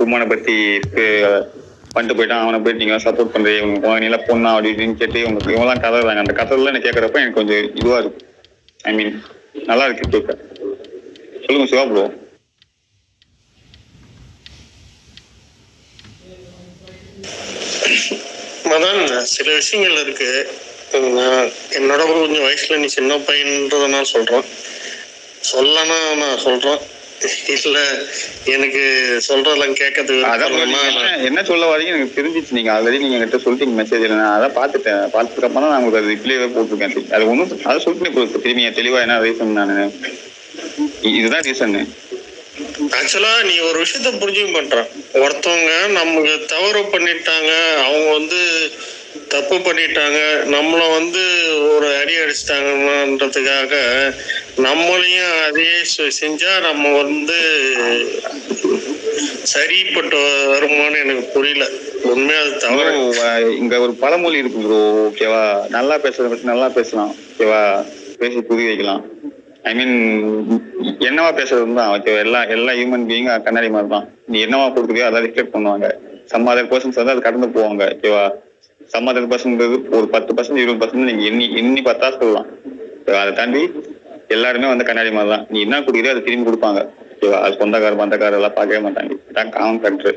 குமானை பத்தி அஹ், பண்ணிட்டு போயிட்டான் அவனை போயிட்டு நீங்க சப்போர்ட் பண்றீங்க உங்க நீ எல்லாம் பொண்ணா அப்படி இப்படின்னு கேட்டு உங்க இவங்கலாம் கதறாங்க அந்த கதைலாம் எனக்கு கேட்கறப்ப எனக்கு கொஞ்சம் இதுவா இருக்கு ஐ மீன் நல்லா இருக்கு கேட்க சொல்லுங்க சிவா ப்ரோ மதன் சில விஷயங்கள் இருக்கு நான் என்னோட கொஞ்சம் வயசுல நீ சின்ன பையன்றத நான் சொல்றேன் சொல்லனா நான் சொல்றேன் இல்ல எனக்கு சொல்றதெல்லாம் கேட்கறதுக்கு அதான் bro, விருப்பம் நீங்க இல்லைன்னா என்ன என்ன சொல்ல வரீங்க எனக்கு தெரிஞ்சிச்சு நீங்க ஆல்ரெடி நீங்க என்கிட்ட சொல்லிட்டீங்க மெசேஜ்ல நான் அதான் பார்த்துட்டேன் பார்த்துட்டு அப்புறம் தான் நான் உங்களுக்கு அது ரிப்ளைவே போட்டிருக்கேன் அது ஒன்றும் அதை சொல்லிட்டு ப்ரோ திரும்பி தெளிவா என்ன ரீசன் நான் இதுதான் ரீசன் ஆக்சுவலா நீ ஒரு விஷயத்த புரிஞ்சுக்க மாட்டான் ஒருத்தவங்க நமக்கு தவறு பண்ணிட்டாங்க அவங்க வந்து தப்பு பண்ணிட்டாங்க நம்மள வந்து ஒரு அடி அடிச்சிட்டாங்கன்றதுக்காக நம்மளையும் அதையே செ- செஞ்சா நம்ம வந்து சரிப்பட்டு வருமான்னு எனக்கு புரியல உண்மையா அது தவறு bro, அஹ் இங்க ஒரு பழமொழி இருக்கு ப்ரோ ஓகேவா நல்லா பேசுறத பத்தி நல்லா பேசலாம் ஓகேவா பேசி புரிய வைக்கலாம் ஐ மீன் என்னவா பேசுறது தான் ஓகேவா எல்லா எல்லா ஹியூமன் பீயிங் கண்ணாடி மாதிரி தான் நீ என்னவா கொடுக்குறியோ அதை ரிஃப்ளெக்ட் பண்ணுவாங்க சம் அதர் பர்சன்ஸ் வந்து அது கடந்து போவாங்க ஓகேவா சம் அதர் பர்சன்ட்றது ஒரு பத்து பர்சன்ட் இருபது பர்சன்ட் நீங்க எண்ணி எண்ணி பார்த்தா சொல்லலாம் ஓகேவா அதை தாண்டி எல்லாருமே வந்து கண்ணாடி மாதிரி தான் நீ என்ன கொடுக்குறியோ அதை திரும்பி கொடுப்பாங்க ஓகேவா அது சொந்தக்கார பந்தக்கார எல்லாம் பார்க்கவே மாட்டாங்க இதான் காமன் ஃபேக்டர்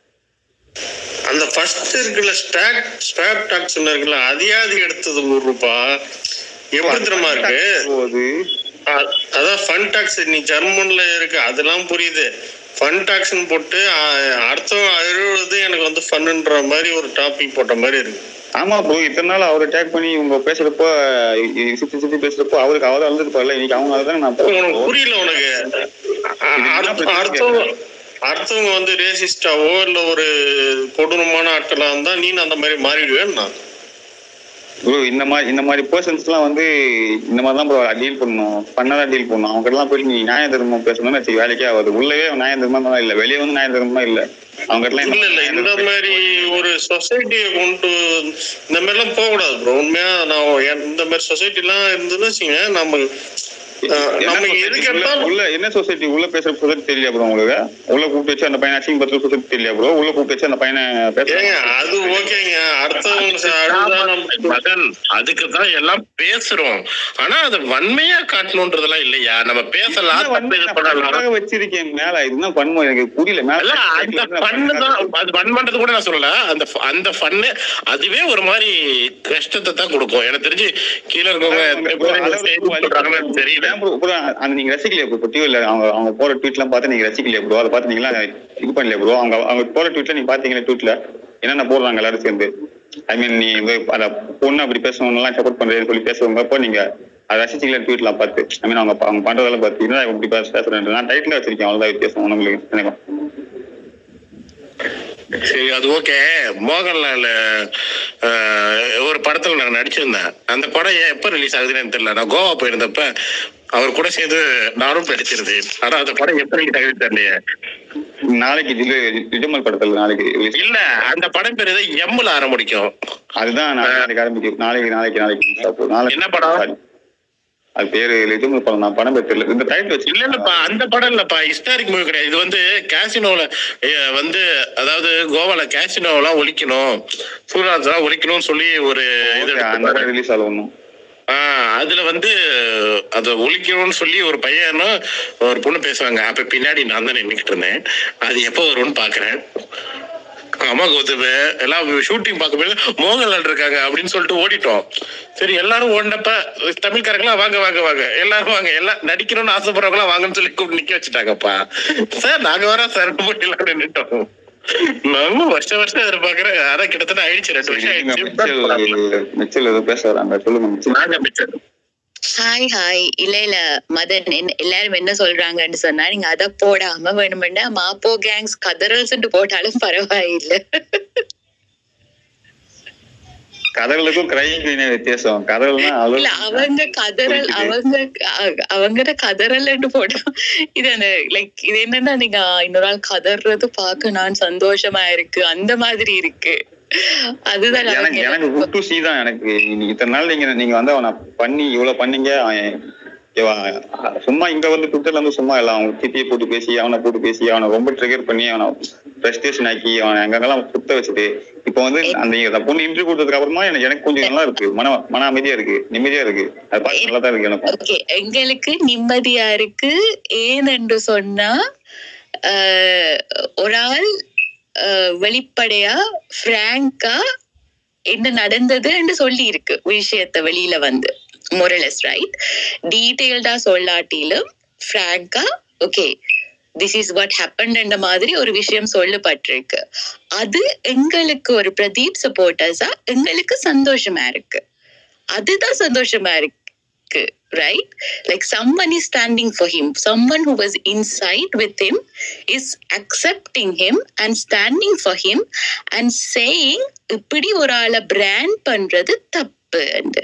அந்த ஃபர்ஸ்ட் இருக்குல்ல ஸ்டாக் ஸ்டாப் டாக்ஸ் இருக்குல்ல அதையாவது எடுத்தது நூறு ரூபாய் எப்படி தெரியுமா இருக்கு அது அ- அதான் ஃபன் டாக்ஸ் நீ ஜெர்மன்ல இருக்கு அதெல்லாம் புரியுது ஃபன் டாக்ஸ்னு போட்டு அ- அர்த்தம் அழுவது எனக்கு வந்து ஃபன்னுன்ற மாதிரி ஒரு டாபிக் போட்ட மாதிரி இருக்கு ஆமா ப்ரோ இத்தனை நாள் அவரை டேக் பண்ணி இவங்க பேசுறப்போ இ- இ- சுத்தி சுத்தி பேசுறப்போ அவருக்கு அவர் அழுதுருப்பார்ல இன்னைக்கு அவங்க அதுதான் நான் உனக்கு புரியல உனக்கு அ- அர்த்தம் அர்த்தம் அர்த்தவங்க வந்து ரேசிஸ்டாவோ இல்ல ஒரு கொடூரமான ஆட்களா இருந்தா நீ அந்த மாதிரி மாறிடுவேன் நான் ப்ரோ இந்த மாதிரி இந்த மாதிரி பர்சன்ஸ் எல்லாம் வந்து இந்த மாதிரி தான் ப்ரோ டீல் பண்ணணும் பண்ணதான் டீல் பண்ணணும் அவங்க எல்லாம் போயிட்டு நீ நியாய தர்மம் பேசணும்னு வச்சு வேலைக்கே ஆகுது உள்ளவே நியாய தர்மம் தான் இல்ல வெளியே வந்து நியாய தர்மமா இல்ல அவங்க எல்லாம் இல்ல இல்ல இந்த மாதிரி ஒரு சொசைட்டியை கொண்டு இந்த மாதிரி எல்லாம் போக கூடாது ப்ரோ உண்மையா நான் என்- இந்த மாதிரி சொசைட்டி எல்லாம் இருந்துன்னு வச்சுங்க நம்ம அஹ், என்ன நம்ம society எதுக்கு உள்ள- எடுத்தாலும் உள்ள என்ன சொசைட்டி உள்ள பேசுற சொசைட்டி தெரியல ப்ரோ உங்களுக்கு உள்ள கூப்பிட்டு வச்சு அந்த பையனை அசிங்க பத்திர சொசைட்டி தெரியல ப்ரோ உள்ள கூப்பிட்டு வச்சு அந்த பையனை பேச ஏங்க அது ஓகேங்க அடுத்தவங்க ச- அழுதா நம்ம மகன் அதுக்கு தான் எல்லாம் பேசுறோம் ஆனா அது வன்மையா காட்டணும்ன்றதெல்லாம் இல்லையா நம்ம பேசலாம் தப்பு இது பண்ணலாம் வச்சிருக்கேன் மேல இதுதான் பண்ணுவோம் எனக்கு புரியல இல்ல அந்த ஃபன்னு தான் மேல அது ஃபன் பண்றது கூட நான் சொல்லல அந்த ஃப- அந்த ஃபன்னு அதுவே ஒரு மாதிரி கஷ்டத்தை தான் கொடுக்கும் எனக்கு தெரிஞ்சு கீழே இருக்கவங்க எத்தனை பேர் இந்த செய்தி சொல்றாங்கன்னு தெரியல ஏன் bro, bro, அந்த நீங்க ரசிக்கலையா ப்ரோ டிவில அவங்க அவங்க போற ட்வீட் எல்லாம் பார்த்து நீங்க ரசிக்கலையா ப்ரோ அதை பார்த்து நீங்களா இது பண்ணலையா ப்ரோ அவங்க அவங்க போற ட்வீட்ல நீங்க பாத்தீங்களா ட்வீட்ல என்னென்ன போடுறாங்க எல்லாரும் சேர்ந்து ஐ மீன் நீ வந்து அத பொண்ணு அப்படி பேசணும் எல்லாம் சப்போர்ட் பண்றேன்னு சொல்லி பேசுறவங்க அப்போ நீங்க அதை ரசிச்சிக்கல ட்வீட்லாம் பார்த்து ஐ மீன் அவங்க அவங்க பண்றதெல்லாம் பார்த்து என்ன இப்படி பேச பேசுறேன் நான் டைட்டில் வச்சிருக்கேன் அவ்வளவுதான் வித்தியாசம் உங்களுக்கு நினைக்கும் சரி அது ஓகே மோகன்லால் அஹ், ஒரு படத்துல நான் நடிச்சிருந்தேன் அந்த படம் ஏன் எப்ப ரிலீஸ் ஆகுதுன்னு எனக்கு தெரியல நான் கோவா போயிருந்தப்ப அவர் கூட சேர்ந்து நானும் நடிச்சிருந்தேன் ஆனா அந்த படம் எப்ப ரிலீஸ் ஆகுதுன்னு தெரியலையே நாளைக்கு இது விஜமல் படத்துல நாளைக்கு release. இல்ல அந்த படம் பேரு ஏதோ எம்முல ஆரம்பிக்கும் அதுதான் நான் நாளைக்கு ஆரம்பிக்கும் நாளைக்கு நாளைக்கு நாளைக்கு நாளைக்கு என்ன படம்? Sorry. அது பேரு லிஜமல் படம் நான் படம் பேர் தெரியல இந்த டைட்டில் வச்சு இல்ல இல்லப்பா அந்த படம் இல்லப்பா ஹிஸ்டாரிக் மூவி கிடையாது இது வந்து கேசினோல வந்து அதாவது கோவால கேசினோலாம் ஒழிக்கணும் சூராஜ் எல்லாம் ஒழிக்கணும்னு சொல்லி ஒரு இது Okay, அந்த எடுத்திருப்பாரு. ரிலீஸ் ஆகல ஒன்றும் ஆஹ் அதுல வந்து அதை ஒழிக்கணும்னு சொல்லி ஒரு பையனும் ஒரு பொண்ணு பேசுவாங்க அப்ப பின்னாடி நான் தான் நின்றுக்கிட்டு இருந்தேன் அது எப்போ வரும்னு பாக்குறேன் ஆமா கௌதம் எல்லாம் ஷூட்டிங் பார்க்கும்போது மோகன்லால் இருக்காங்க அப்படின்னு சொல்லிட்டு ஓடிட்டோம் சரி எல்லாரும் ஓடினப்ப தமிழ்காரங்களாம் வாங்க வாங்க வாங்க எல்லாரும் வாங்க எல்லாம் நடிக்கணும்னு ஆசைப்படுறவங்களாம் வாங்கன்னு சொல்லி கூப்பிட்டு நிக்க வச்சுட்டாங்கப்பா சார் நாங்க வரோம் சார் போட்டிலாம் நின்றுட்டோம் நானும் வருஷம் வருஷம் எதிர்பார்க்கறேன் அதான் கிட்டத்தட்ட ஆயிடுச்சு ரெண்டு வருஷம் மிச்சல் ஆயிடுச்சு மிச்சல் ஏதோ பேச வராங்க சொல்லுங்க மிச்சல் நாங்க மிச்சம் ஹாய் ஹாய் இல்ல இல்ல மதன் என்ன எல்லாரும் என்ன சொல்றாங்கன்னு சொன்னா நீங்க அத போடாம வேணுமெண்டா மாப்போ கேங்ஸ் கதறல்ஸ் போட்டாலும் பரவாயில்ல கதகளுக்கும் கிரைம் வித்தியாசம் கதகள்னா இல்ல அவங்க கதறல் அவங்க அ- அவங்கட கதறல்னு போட்டா இது அந்த லைக் இது என்னன்னா நீங்க இன்னொரு ஆள் கதறது பார்க்க நான் சந்தோஷமா இருக்கு அந்த மாதிரி இருக்கு அதுதான் எனக்கு அவங்க எனக்கு குட் டு சி தான் எனக்கு நீ- இத்தனை நாள் நீங்க நீங்க வந்து அவனை பண்ணி இவ்வளவு பண்ணீங்க அவன் ஓகேவா சும்மா இங்க வந்து ட்விட்டர்ல வந்து சும்மா எல்லாம் அவங்க திட்டியை போட்டு பேசி அவனை போட்டு பேசி அவனை ரொம்ப ட்ரிகர் பண்ணி அவனை ஃப்ரஸ்ட்ரேஷன் ஆக்கி அவனை எங்கெங்கெல்லாம் சுத்த வச்சுட்டு இப்போ வந்து அந்த அந்த பொண்ணு இன்டர்வியூ கொடுத்ததுக்கு அப்புறமா எனக்கு எனக்கு கொஞ்சம் நல்லா இருக்கு மன மன அமைதியா இருக்கு நிம்மதியா இருக்கு அது பார்த்து நல்லா தான் இருக்கு எனக்கும் ஓகே எங்களுக்கு நிம்மதியா இருக்கு ஏனென்று சொன்னா ஆஹ், ஒரு ஆள் ஆஹ், வெளிப்படையா பிராங்கா என்ன நடந்தது என்று சொல்லி இருக்கு விஷயத்த வெளியில வந்து மொரலஸ் ரைட் டீட்டெயில்டா சொல்லாட்டிலும் பிராங்கா okay this is what happen என்ற மாதிரி ஒரு விஷயம் சொல்லப்பட்டிருக்கு அது எங்களுக்கு ஒரு பிரதீப் சப்போர்ட்டர்ஸா எங்களுக்கு சந்தோஷமா இருக்கு அதுதான் சந்தோஷமா இருக்கு right like someone is standing for him someone who was inside with him is accepting him and standing for him and saying இப்படி ஒரு ஆளை பிராண்ட் பண்றது தப்பு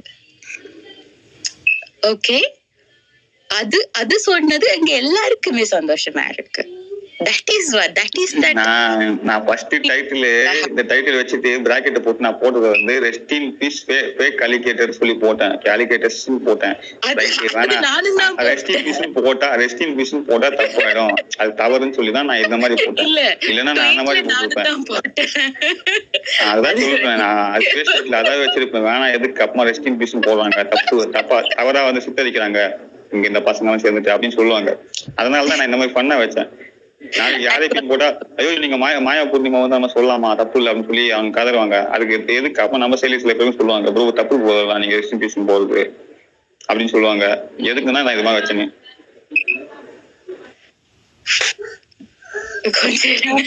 ஓகே அது அது சொன்னது எங்க எல்லாருக்குமே சந்தோஷமா இருக்கு that is that is that நான் நான் ஃபர்ஸ்ட் டைட்டில் இந்த டைட்டில் வச்சுட்டு பிராக்கெட் போட்டு நான் போட்டது வந்து ரெஸ்டின் பீஸ் ஃபேக் அலிகேட்டர் சொல்லி போட்டேன் அலிகேட்டர்ஸ் போட்டேன் அது- Right, அது வேணாம். நானும் தான் ரெஸ்டின் பீஸ் போட்டா ரெஸ்டின் பீஸ் போட்டா தப்பாயிடும் அது தவறுன்னு சொல்லி தான் நான் இந்த மாதிரி போட்டேன் இல்ல இல்லைன்னா நான் அந்த மாதிரி tweetல நானும் போட்டுருப்பேன் தான் போட்டேன் அதான் சொல்லுவேன் நான் அது பேசுறதுல அதான் வச்சிருப்பேன் வேணாம் எதுக்கு அப்புறமா ரெஸ்டின் பீஸ் போடுறாங்க தப்பு தப்பா தவறா வந்து சித்தரிக்கிறாங்க இங்க இந்த பசங்க எல்லாம் சேர்ந்துட்டு அப்படின்னு சொல்லுவாங்க அதனால தான் நான் இந்த மாதிரி பண்ண வச்சேன் நாளைக்கு யாரைக்கும் போட்டா ஐயோ நீங்க மாயா மாயா பூர்ணிமா வந்து நம்ம சொல்லலாமா தப்பு இல்லை அப்படின்னு சொல்லி அவங்க கதறுவாங்க அதுக்கு எதுக்கு அப்ப நம்ம சைட்ல சில பேரும் சொல்லுவாங்க ப்ரோ தப்பு போதலாம் நீங்க ரெஸ்டின் பீஸ் போடுறது அப்படின்னு சொல்லுவாங்க எதுக்குன்னா நான் இது மாதிரி வச்சேனே கொஞ்சம் இருங்க.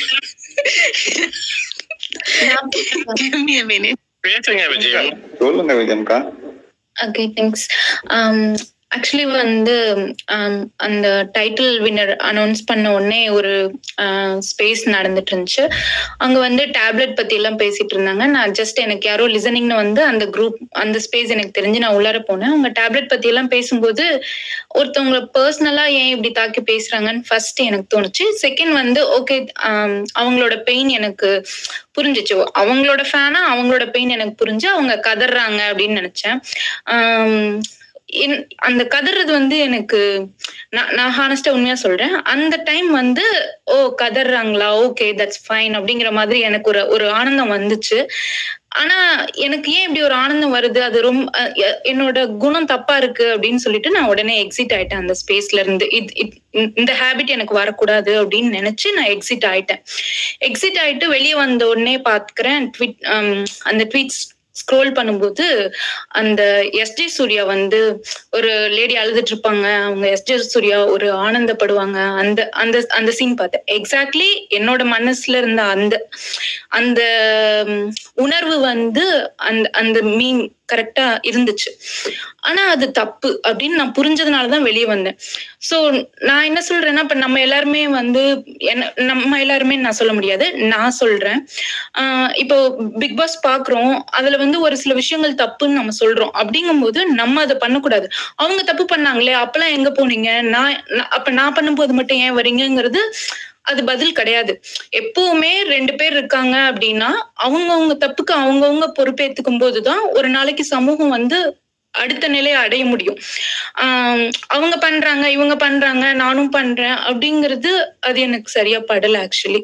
Give me a minute. பேசுங்க விஜயம் சொல்லுங்க விஜயம்கா ஓகே தேங்க்ஸ் ஆக்சுவலி வந்து um, அந்த டைட்டில் வின்னர் அனௌன்ஸ் பண்ண உடனே ஒரு ஸ்பேஸ் நடந்துட்டு இருந்துச்சு அங்க வந்து டேப்லெட் பத்தி எல்லாம் பேசிட்டு இருந்தாங்க நான் ஜஸ்ட் எனக்கு யாரோ லிசனிங்னு வந்து அந்த குரூப் அந்த ஸ்பேஸ் எனக்கு தெரிஞ்சு நான் உள்ளார போனேன் அவங்க டேப்லெட் பத்தி எல்லாம் பேசும்போது ஒருத்தவங்க பர்சனலா ஏன் இப்படி தாக்கி பேசுறாங்கன்னு ஃபர்ஸ்ட் எனக்கு தோணுச்சு செகண்ட் வந்து ஓகே அவங்களோட பெயின் எனக்கு புரிஞ்சிச்சு அவங்களோட ஃபேனா அவங்களோட பெயின் எனக்கு புரிஞ்சு அவங்க கதறாங்க அப்படின்னு நினைச்சேன் ஆம், இன்- அந்த கதறது வந்து எனக்கு நான் நான் ஹானஸ்டா உண்மையா சொல்றேன் அந்த டைம் வந்து ஓ கதறாங்களா ஓகே தட்ஸ் ஃபைன் அப்படிங்கிற மாதிரி எனக்கு ஒரு ஒரு ஆனந்தம் வந்துச்சு ஆனா எனக்கு ஏன் இப்படி ஒரு ஆனந்தம் வருது அது ரொம்ப அஹ், எ- என்னோட குணம் தப்பா இருக்கு அப்படின்னு சொல்லிட்டு நான் உடனே எக்ஸிட் ஆயிட்டேன் அந்த ஸ்பேஸ்ல இருந்து இது இது- இந்த ஹேபிட் எனக்கு வரக்கூடாது அப்படின்னு நினைச்சு நான் எக்ஸிட் ஆயிட்டேன் எக்ஸிட் ஆயிட்டு வெளியே வந்த உடனே பாத்துக்கிறேன் ட்வீட் அந்த ட்வீட்ஸ் ஸ்க்ரோல் பண்ணும்போது அந்த எஸ்ஜே சூர்யா வந்து ஒரு லேடி அழுதுட்டு இருப்பாங்க அவங்க எஸ்ஜே சூர்யா ஒரு ஆனந்தப்படுவாங்க அந்த அந்த அந்த சீன் பார்த்தேன் எக்ஸாக்ட்லி என்னோட மனசுல இருந்த அந்த அந்த ம், உணர்வு வந்து அந்த அந்த மீன் கரெக்டா இருந்துச்சு ஆனா அது தப்பு அப்படின்னு நான் புரிஞ்சதுனாலதான் வெளியே வந்தேன் சோ நான் என்ன சொல்றேன்னா இப்ப நம்ம எல்லாருமே வந்து என்ன நம்ம எல்லாருமே நான் சொல்ல முடியாது நான் சொல்றேன் ஆஹ் இப்போ பிக் பாஸ் பாக்குறோம் அதுல வந்து ஒரு சில விஷயங்கள் தப்புன்னு நம்ம சொல்றோம் அப்படிங்கும்போது நம்ம அதை பண்ணக்கூடாது அவங்க தப்பு பண்ணாங்களே அப்பெல்லாம் எங்க போனீங்க நான் நான்- அப்ப நான் பண்ணும்போது மட்டும் ஏன் வரீங்கங்கிறது அது பதில் கிடையாது எப்பவுமே ரெண்டு பேர் இருக்காங்க அப்படின்னா அவங்கவங்க தப்புக்கு அவங்கவங்க பொறுப்பேத்துக்கும் போதுதான் ஒரு நாளைக்கு சமூகம் வந்து அடுத்த நிலையை அடைய முடியும் ஆஹ் அவங்க பண்றாங்க இவங்க பண்றாங்க நானும் பண்றேன் அப்படிங்கிறது அது எனக்கு சரியா படல ஆக்சுவலி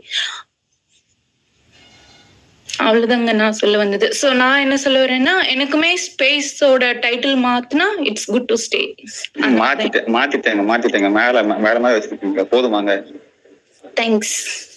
அவ்வளவுதாங்க நான் சொல்ல வந்தது சோ நான் என்ன சொல்ல வரேன்னா எனக்குமே ஸ்பேஸோட டைட்டில் மாத்தினா இட்ஸ் குட் டு ஸ்டே மாத்திட்டேன் மாத்திட்டேங்க மாத்திட்டேங்க மேல மேல மேல வச்சிருக்கீங்க போதுமாங்க தேங்க்ஸ்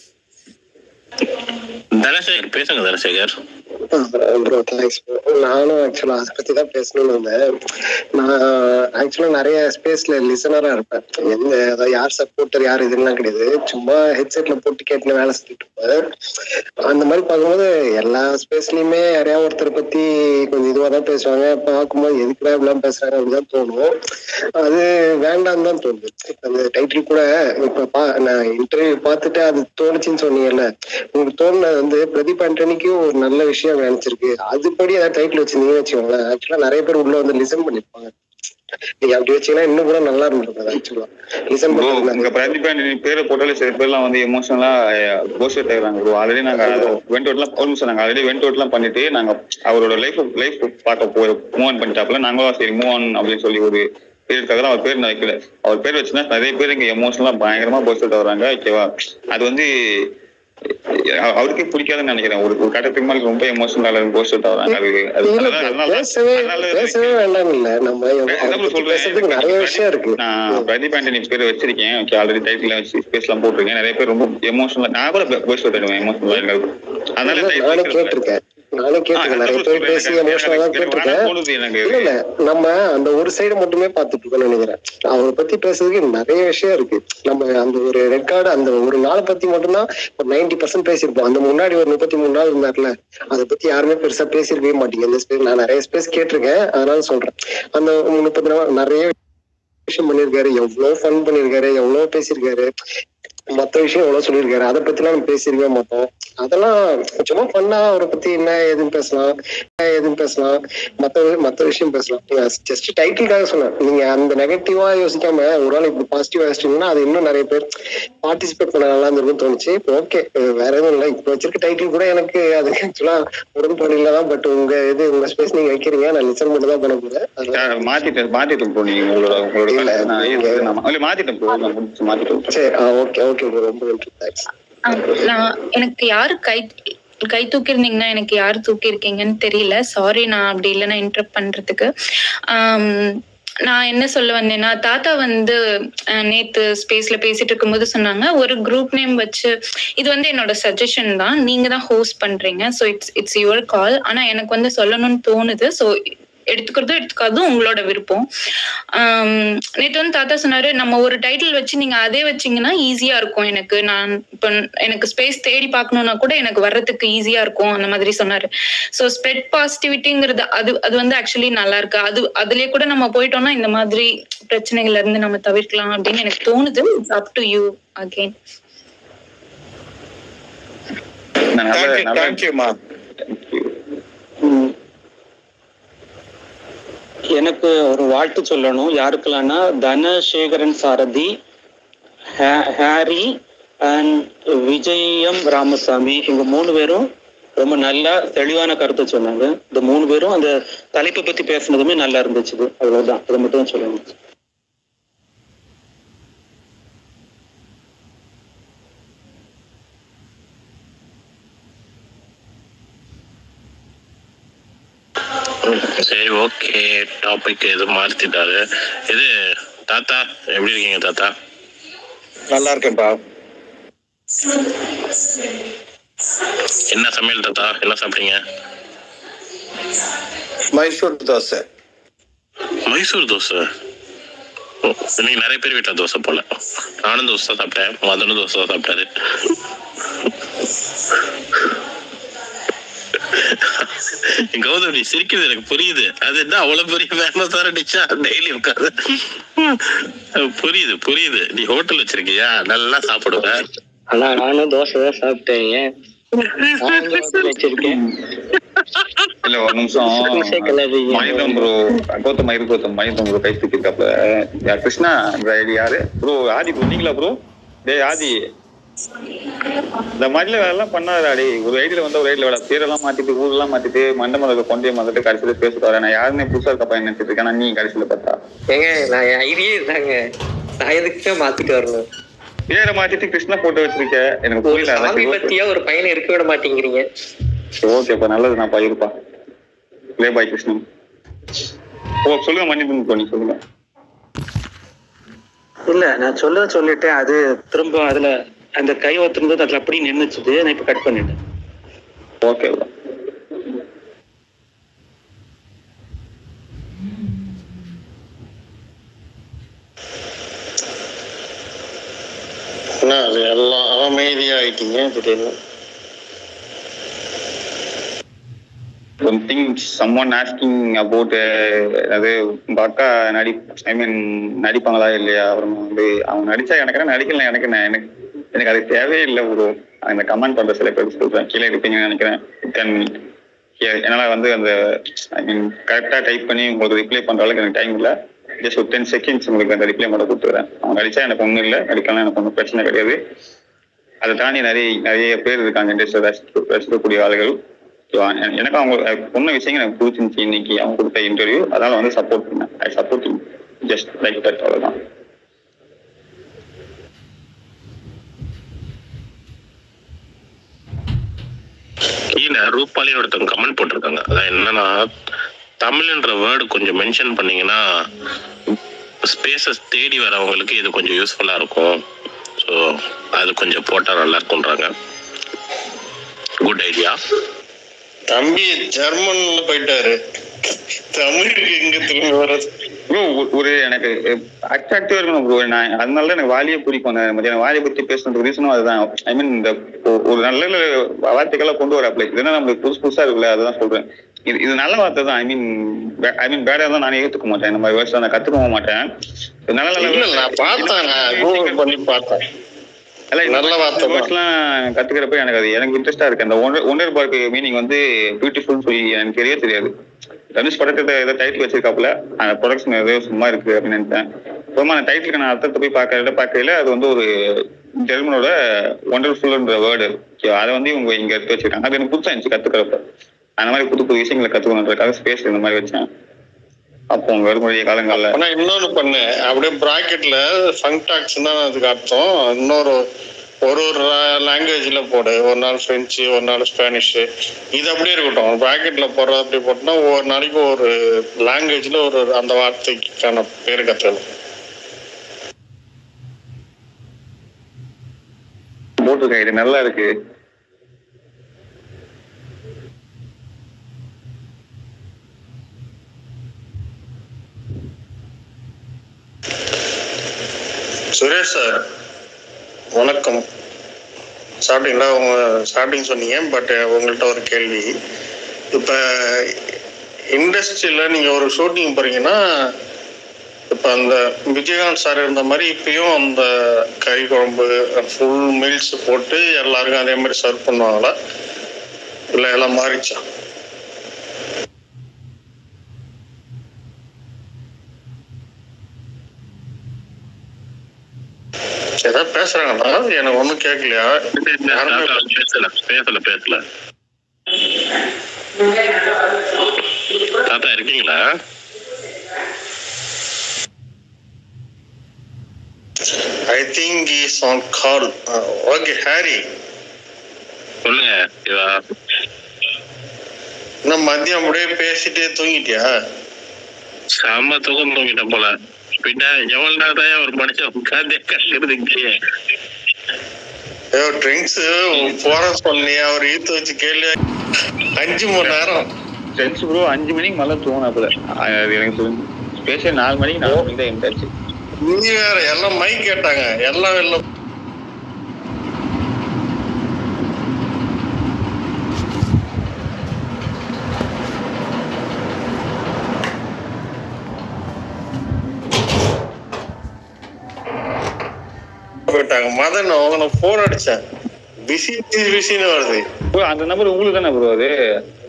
தனசேகர் பேசுங்க தனசேகர் ப்ரோ தேங்க்ஸ் நானும் ஆக்சுவலா அதை பத்தி தான் பேசணும்னு இருந்தேன் நான் ஆக்சுவலா நிறைய ஸ்பேஸ்ல லிசனரா இருப்பேன் எந்த அதாவது யார் சப்போர்ட்டர் யார் இதுலாம் கிடையாது சும்மா ஹெட்செட்ல போட்டு கேட்டு வேலை செஞ்சுட்டு இருப்பேன் அந்த மாதிரி பார்க்கும்போது எல்லா ஸ்பேஸ்லயுமே யாரையா ஒருத்தரை பத்தி கொஞ்சம் இதுவா தான் பேசுவாங்க பார்க்கும்போது எதுக்குடா இப்படிலாம் பேசுறாங்க அப்படிதான் தோணும் அது வேண்டாம் தான் தோணுது இப்ப அந்த டைட்டில் கூட இப்ப பா நான் இன்டர்வியூ பார்த்துட்டு அது தோணுச்சுன்னு சொன்னீங்கல்ல உங்களுக்கு தோணுனது வந்து பிரதீப் ஆண்டனிக்கு ஒரு நல்ல விஷயம் நினைச்சிருக்கு அதுபடி ஏதாவது டைட்டில் வச்சிருந்தீங்கன்னு வச்சுக்கோங்களேன் ஆக்சுவலா நிறைய பேர் உள்ள வந்து லிசன் பண்ணிருப்பாங்க நீங்க அப்படி வச்சீங்கன்னா இன்னும் கூட நல்லா இருந்திருக்கும் ஆக்சுவலா லிசன் ப்ரோ உங்க பண்ணுறது பிரதீபா நீ பேரை போட்டாலே சில பேர்லாம் வந்து எமோஷனலா கோஷட் ஆயிடுறாங்க ப்ரோ ஆல்ரெடி நாங்க வெண்ட் அவுட்லாம் ஒரு நிமிஷம் நாங்க ஆல்ரெடி வெண்ட் அவுட்லாம் பண்ணிட்டு நாங்க அவரோட லைஃப் லைஃப் பார்க்க போய் மூவ் ஆன் பண்ணிட்டாப்ல நாங்களும் சரி மூவ் ஆன் அப்படின்னு சொல்லி ஒரு பேருக்காக தான் அவர் பேர் நான் வைக்கல அவர் பேர் வச்சுன்னா நிறைய பேர் இங்க எமோஷனலா பயங்கரமா போஸ்ட் வராங்க ஓகேவா அது வந்து அஹ் அவருக்கே பிடிக்காதுன்னு நினைக்கிறேன் ஒரு ஒரு கட்டத்துக்கு மேல ரொம்ப எமோஷனலா போஸ்ட் வராங்க அது அது இல்ல அதனால- bro, அதனால- பேசவே அதனால பேசவே வேண்டாம் இல்ல நம்ம அதான் அவரை bro பத்தி சொல்றேன். பேசுறதுக்கு நிறைய விஷயம் இருக்கு நான் பிரதீப் ஆண்டனி பேர் வச்சிருக்கேன் ஓகே ஆல்ரெடி டைட்டில் வச்சு ஸ்பேஸ்லாம் போட்டிருக்கேன் நிறைய பேர் ரொம்ப எமோஷனலா நான் கூட போஸ்ட் விட்டுடுவேன் எமோஷனலா இருக்காது அதனால இல்ல, title நானே வைக்கிறது. கேட்டிருக்கேன் நானே ஆ, கேட்டிருக்கேன் அதான் நிறைய bro பேர் சொல்றேன். பேசி எனக்கு- எமோஷனலா தான் எனக்கு கேட்டிருக்கேன் வேணாம் தோணுது எனக்கு. இல்ல இல்ல நம்ம அந்த ஒரு சைடு மட்டுமே பார்த்துட்டு இருக்கோம்னு நினைக்கிறேன் அவரை பத்தி பேசுறதுக்கு நிறைய விஷயம் இருக்கு நம்ம அந்த ஒரு ரெக்கார்டு அந்த ஒரு நாளை பத்தி மட்டும்தான் ஒரு நைன்டி பர்சன்ட் பேசியிருப்போம் அந்த முன்னாடி ஒரு முப்பத்தி மூணு நாள் இருந்தார்ல அதை பத்தி யாருமே பெருசா பேசியிருக்கவே மாட்டீங்க இந்த ஸ்பேஸ் நான் நிறைய ஸ்பேஸ் கேட்டிருக்கேன் அதனால சொல்றேன் அந்த முப்பத்தி நாள் நிறைய விஷயம் பண்ணியிருக்காரு எவ்வளவு ஃபன் பண்ணியிருக்காரு எவ்வளவு பேசியிருக்காரு மத்த விஷயம் எவ்வளவு சொல்லியிருக்காரு அதை பத்திலாம் நம்ம பேசியிருக்கவே மாட்டோம் அதெல்லாம் சும்மா பண்ணா அவரை பத்தி என்ன ஏதுன்னு பேசலாம் என்ன ஏதுன்னு பேசலாம் மத்த மத்த விஷயம் பேசலாம் ஜஸ்ட் டைட்டிலுக்காக சொன்னேன் நீங்க அந்த நெகட்டிவா யோசிக்காம ஒரு ஆள் இப்படி பாசிட்டிவா யோசிச்சீங்கன்னா அது இன்னும் நிறைய பேர் பார்ட்டிசிபேட் பண்ண நல்லா இருந்திருக்கும்னு தோணுச்சு ஓகே வேற எதுவும் இல்லை இப்போ வச்சிருக்க டைட்டில் கூட எனக்கு அது ஆக்சுவலா உடன்படி இல்லை தான் பட் உங்க இது உங்க ஸ்பேஸ் நீங்க வைக்கிறீங்க நான் லிசன் மட்டும் தான் பண்ண போறேன் அதனால- சார், மாத்திட்டேன் மாத்திட்டேன் ப்ரோ நீங்க உங்களோட உங்களோட இல்ல, நான் நீங்க- இல்ல, இல்ல மாத்திட்டேன் ப்ரோ நான் முடிச்சு மாத்திட்டேன் சரி ஓகே ஓகே ரொம்ப நன்றி தேங்க்ஸ் ஆ, நான் எனக்கு யாரு கை கை தூக்கியிருந்தீங்கன்னா எனக்கு யார் தூக்கியிருக்கீங்கன்னு தெரியல சாரி நான் அப்படி இல்லைன்னா இன்டரப்ட் பண்றதுக்கு ஆம், நான் என்ன சொல்ல வந்தேன்னா தாத்தா வந்து அஹ், நேத்து ஸ்பேஸ்ல பேசிட்டு இருக்கும்போது சொன்னாங்க ஒரு குரூப் நேம் வச்சு இது வந்து என்னோட சஜஷன் தான் நீங்க தான் ஹோஸ்ட் பண்றீங்க so it's it's your call ஆனா எனக்கு வந்து சொல்லணும்னு தோணுது ஸோ எடுத்துக்கிறதும் எடுத்துக்காதும் உங்களோட விருப்பம் ஆம், நேத்து வந்து தாத்தா சொன்னாரு நம்ம ஒரு டைட்டில் வச்சு நீங்க அதே வச்சீங்கன்னா ஈஸியா இருக்கும் எனக்கு நான் இப்போ எனக்கு ஸ்பேஸ் தேடி பார்க்கணும்னா கூட எனக்கு வர்றதுக்கு ஈஸியா இருக்கும் அந்த மாதிரி சொன்னாரு ஸோ ஸ்ப்ரெட் பாசிட்டிவிட்டிங்கிறது அது அது வந்து ஆக்சுவலி நல்லா இருக்கு அது அதுலயே கூட நம்ம போயிட்டோம்னா இந்த மாதிரி பிரச்சனைகள்ல இருந்து நம்ம தவிர்க்கலாம் அப்படின்னு எனக்கு தோணுது it's up to you again நான் நல்ல தேங்க்யூ நல்ல தேங்க்யூமா Thank you. ம். எனக்கு ஒரு வாழ்த்து சொல்லணும் யாருக்கெல்லாம்னா தனசேகரன் சாரதி ஹே- ஹாரி அண்ட் விஜயம் ராமசாமி இவங்க மூணு பேரும் ரொம்ப நல்லா தெளிவான கருத்தை சொன்னாங்க இந்த மூணு பேரும் அந்த தலைப்பை பத்தி பேசுனதுமே நல்லா இருந்துச்சு அவ்வளவுதான் அதை மட்டும் தான் சொல்லணும் சரி ஓகே டாபிக் இது மாத்திட்டாரு இது தாத்தா எப்படி இருக்கீங்க தாத்தா நல்லா இருக்கேன்ப்பா என்ன சமையல் தாத்தா என்ன சாப்பிட்டீங்க மைசூர் தோசை மைசூர் தோசை ஓ, இன்னைக்கு நிறைய பேர் வீட்டுல தோசை போல நானும் தோசை தான் சாப்பிட்டேன் மதனும் தோசை தான் சாப்பிட்டாரு கௌதம் நீ சிரிக்கிறது எனக்கு புரியுது அது என்ன அவ்வளவு பெரிய ஃபேமஸான டிஷ்ஷா டெய்லி உட்காந்து புரியுது புரியுது நீ ஹோட்டல் வச்சிருக்கியா நல்லா சாப்பிடுவ ஆனா நானும் தோசை தான் சாப்பிட்டேன் ஏன் வச்சிருக்கேன் இல்ல ஒரு நிமிஷம் தோசை கிளறீங்க. மனிதம் ப்ரோ கௌதம் மயிறு கௌதம் மனிதம் ப்ரோ கை தூக்கிருக்காப்ல யா, கிருஷ்ணா இந்த ஐடி யாரு ப்ரோ ஆதி ப்ரோ நீங்களா ப்ரோ டேய் ஆதி இந்த மாதிரில வேலை எல்லாம் பண்ணாதா டேய் ஒரு ஐடியில வந்து ஒரு ஐடியில வேலை பேரெல்லாம் மாத்திட்டு ஊரெல்லாம் மாத்திட்டு மண்டமலை கொண்டே மாத்திட்டு கடைசியில பேசிட்டு வரேன் நான் யாருன்னு புதுசா இருக்கப்பா நினைச்சிட்டு இருக்கேன் ஆனா நீ கடைசியில பார்த்தா ஏங்க நான் என் ஐடியே இருந்தாங்க நான் எதுக்கு மாத்திட்டு வரணும் பேரை மாத்திட்டு கிருஷ்ணா போட்டோ வச்சிருக்க எனக்கு ஒரு புரியல சாமி பத்தியா ஒரு பையனை இருக்க விட மாட்டேங்கிறீங்க ஓகேப்பா நல்லது நான் இருப்பா லே பாய் கிருஷ்ணன் ஓ சொல்லுங்க மன்னிப்பு பண்ணி சொல்லுங்க இல்ல நான் சொல்ல சொல்லிட்டேன் அது திரும்ப அதுல அந்த கை ஒத்துருந்தது அதுல அப்படியே நின்னுச்சுது நான் இப்ப கட் பண்ணிட்டேன் ஓகே ப்ரோ என்ன அது எல்லாம் அமைதியாயிட்டீங்க திடீர்னு something someone asking about uh, அது உங்க அக்கா நடி ஐ மீன் நடிப்பாங்களா இல்லையா அப்புறமா வந்து அவங்க நடிச்சா எனக்கு என்ன, நடிக்கல எனக்கு என்ன, எனக்கு எனக்கு அது தேவையே இல்லை ப்ரோ அந்த கமெண்ட் பண்ற சில பேர் சொல்றேன் கீழே இருப்பீங்கன்னு நினைக்கிறேன் தென் என்னால வந்து அந்த ஐ மீன் கரெக்டா டைப் பண்ணி உங்களுக்கு ரிப்ளை பண்ற அளவுக்கு எனக்கு டைம் இல்லை ஜஸ்ட் ஒரு டென் செகண்ட்ஸ் உங்களுக்கு அந்த ரிப்ளை மட்டும் கொடுத்துறேன் அவங்க நடிச்சா எனக்கு ஒன்றும் இல்லை நடிக்கலாம் எனக்கு ஒன்றும் பிரச்சனை கிடையாது அதை தாண்டி நிறைய நிறைய பேர் இருக்காங்க இண்டஸ்ட்ரி ரசிக்கக்கூடிய ஆளுகள் So, எ- எனக்கு அவங்க சொன்ன விஷயங்கள் எனக்கு பிடிச்சிருந்துச்சு இன்னைக்கு அவங்க கொடுத்த இன்டர்வியூ அதனால வந்து சப்போர்ட் பண்ணேன் I support just like that அவ்வளவுதான் கீழே ரூபாலின்னு ஒருத்தவங்க கமெண்ட் போட்டிருக்காங்க அதான் என்னன்னா தமிழ்ன்ற வேர்டு கொஞ்சம் மென்ஷன் பண்ணீங்கன்னா ஸ்பேசஸ் தேடி வரவங்களுக்கு இது கொஞ்சம் யூஸ்ஃபுல்லா இருக்கும் ஸோ அது கொஞ்சம் போட்டா நல்லா இருக்கும்ன்றாங்க குட் ஐடியா தம்பி ஜெர்மன்ல போயிட்டாரு தமிழுக்கு எங்க திரும்பி வர்றது ப்ரோ ஒரு எனக்கு அட்ராக்டிவா இருக்கணும் ப்ரோ நான் அதனால தான் எனக்கு வாலியை பிடிக்கும் அந்த மத்தியான வாலியை பத்தி பேசுறதுக்கு ரீசனும் அதுதான் ஐ மீன் இந்த ஒ- ஒரு நல்ல நல்ல வார்த்தைகளை கொண்டு வர அப்ளை இதெல்லாம் நம்மளுக்கு புதுசு புதுசா இருக்குல்ல அதுதான் சொல்றேன் இது இது நல்ல வார்த்தை தான் ஐ மீன் ஐ மீன் பேடா தான் நானே ஏத்துக்க மாட்டேன் இந்த மாதிரி வேர்ட்ஸ் நான் கத்துக்கவும் மாட்டேன் இது நல்ல நல்ல இல்ல நான் பார்த்தேன் நான் கூகுள் பண்ணி பார்த்தேன் இல்ல, இந்த நல்ல வார்த்தை தான். words எல்லாம் கத்துக்கிறப்ப எனக்கு அது எனக்கு இன்ட்ரெஸ்டா இருக்கு அந்த ஒன்றர் ஒன்றர் பார்க்கு மீனிங் வந்து பியூட்டிஃபுல் சொல்லி எனக்கு தெரியவே தெரியாது தனுஷ் படத்தை ஏதோ டைட்டில் வச்சிருக்காப்புல அந்த ப்ரொடக்ஷன் ஏதோ சும்மா இருக்கு அப்படின்னு நினைச்சேன் அப்புறமா அந்த டைட்டிலுக்கு நான் அர்த்தத்தை போய் பார்க்கறத பார்க்கையில அது வந்து ஒரு ஜெர்மனோட ஒண்டர்ஃபுல்ன்ற வேர்டு அதை வந்து இவங்க இங்க எடுத்து வச்சிருக்காங்க அது எனக்கு புதுசா இருந்துச்சு கத்துக்கிறப்ப அந்த மாதிரி புது புது விஷயங்களை கத்துக்கணுன்றதுக்காக ஸ்பேஸ் இந்த மாதிரி வச்சேன் அப்போ உங்க வருமுறைய காலங்கள்ல ஆனா இன்னொன்னு பண்ணு அப்படியே பிராக்கெட்ல ஃபங்டாக்ஸ் தான் அதுக்கு அர்த்தம் இன்னொரு ஒரு ஒரு லாங்குவேஜ்ல போடு ஒரு நாள் பிரெஞ்சு ஒரு நாள் ஸ்பானிஷ் இது அப்படியே இருக்கட்டும் பிராக்கெட்ல போடுறது அப்படி போட்டோம்னா ஒவ்வொரு நாளைக்கு ஒரு லாங்குவேஜ்ல ஒரு ஒரு அந்த வார்த்தைக்கான பேர் கத்துக்கணும் போட்டிருக்கேன் இது நல்லா இருக்கு சுரேஷ் சார் வணக்கம் சாப்பிட்டீங்களா உங்க சாப்பிட்டீங்க சொன்னீங்க பட் உங்கள்கிட்ட ஒரு கேள்வி இப்போ இண்டஸ்ட்ரியில் நீங்கள் ஒரு ஷூட்டிங் போறீங்கன்னா இப்போ அந்த விஜயகாந்த் சார் இருந்த மாதிரி இப்பயும் அந்த கறி குழம்பு ஃபுல் மீல்ஸ் போட்டு எல்லாருக்கும் அதே மாதிரி சர்வ் பண்ணுவாங்களா இல்லை எல்லாம் மாறிச்சா ஏதாவது பேசுறாங்களா எனக்கு ஒன்றும் கேட்கலையா யாருமே பேசல பேசல பேசல தாத்தா இருக்கீங்களா I think is on call okay Harry சொல்லுங்க இவா இன்னும் மதியம் அப்படியே பேசிட்டே தூங்கிட்டியா செம்ம தூக்கம் தூங்கிட்டேன் போல பின்ன எவ்வளவு நேரம் தான் ஒரு மனுஷன் உட்காந்து கஷ்டத்துக்கு ஏதோ ட்ரிங்க்ஸ் போற சொன்னியா அவர் ஈத்து வச்சு கேள்வி அஞ்சு மணி நேரம் ஃப்ரெண்ட்ஸ் ப்ரோ அஞ்சு மணிக்கு மேல தூங்கினாப்புல அது எனக்கு தெரிஞ்சு ஸ்பேஷல் நாலு மணிக்கு நாலு மணிக்கு தான் எந்தாச்சு நீ வேற எல்லாம் மைக் கேட்டாங்க எல்லாம் வெளில போயிட்டாங்க மதன் அவங்க போன் அடிச்சேன் பிஸி பிஸின்னு வருது ப்ரோ அந்த நம்பர் உங்களுக்கு தானே ப்ரோ அது